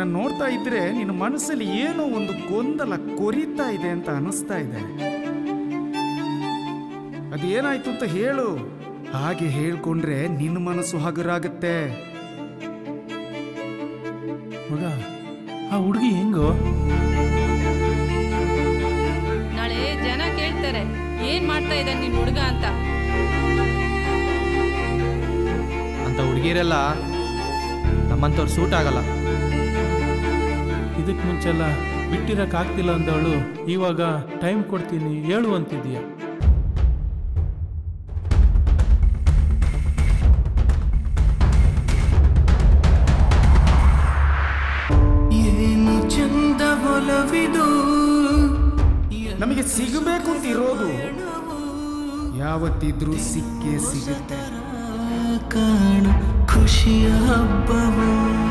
ನಿನ್ನ ನೋಡ್ತಾ ಇದ್ರೆ ನಿನ್ನ ಮನಸ್ಸಲ್ಲಿ ಏನೋ ಒಂದು ಗೊಂದಲ ಕೊರಿತಾ ಇದೆ ಅಂತ ಅನಿಸ್ತಾ ಇದೆ ಅದೇನಾಯ್ತು ಅಂತ ಹೇಳು ಹಾಗೆ ಹೇಳ್ಕೊಂಡ್ರೆ ನಿನ್ನ ಮನಸ್ಸು ಹಗುರಾಗುತ್ತೆ ಮಗ ಆ ಹುಡುಗಿ ಹೆಂಗೋ ನಾಳೆ ಜನ ಕೇಳ್ತಾರೆ ಏನ್ ಮಾಡ್ತಾ ಇದ್ದಾನೆ ನಿನ್ ಹುಡುಗ ಅಂತ ಅಂತ ಹುಡುಗಿರೆಲ್ಲ ನಮ್ಮಂಥವ್ರು ಸೂಟ್ ಆಗಲ್ಲ ಇದಕ್ಕೆ ಮುಂಚೆಲ್ಲ ಬಿಟ್ಟಿರಕ್ ಆಗ್ತಿಲ್ಲ ಅಂದವಳು ಇವಾಗ ಟೈಮ್ ಕೊಡ್ತೀನಿ ಹೇಳು ಅಂತಿದ್ಯಾ ಏನು ಚಂದ ಒಲವಿದು ನಮಗೆ ಸಿಗಬೇಕು ಅಂತ ಇರೋದು ಯಾವತ್ತಿದ್ರೂ ಸಿಕ್ಕೇ ಸಿಗುತ್ತೆ ಕಾಣು ಖುಷಿಯ ಹಬ್ಬವು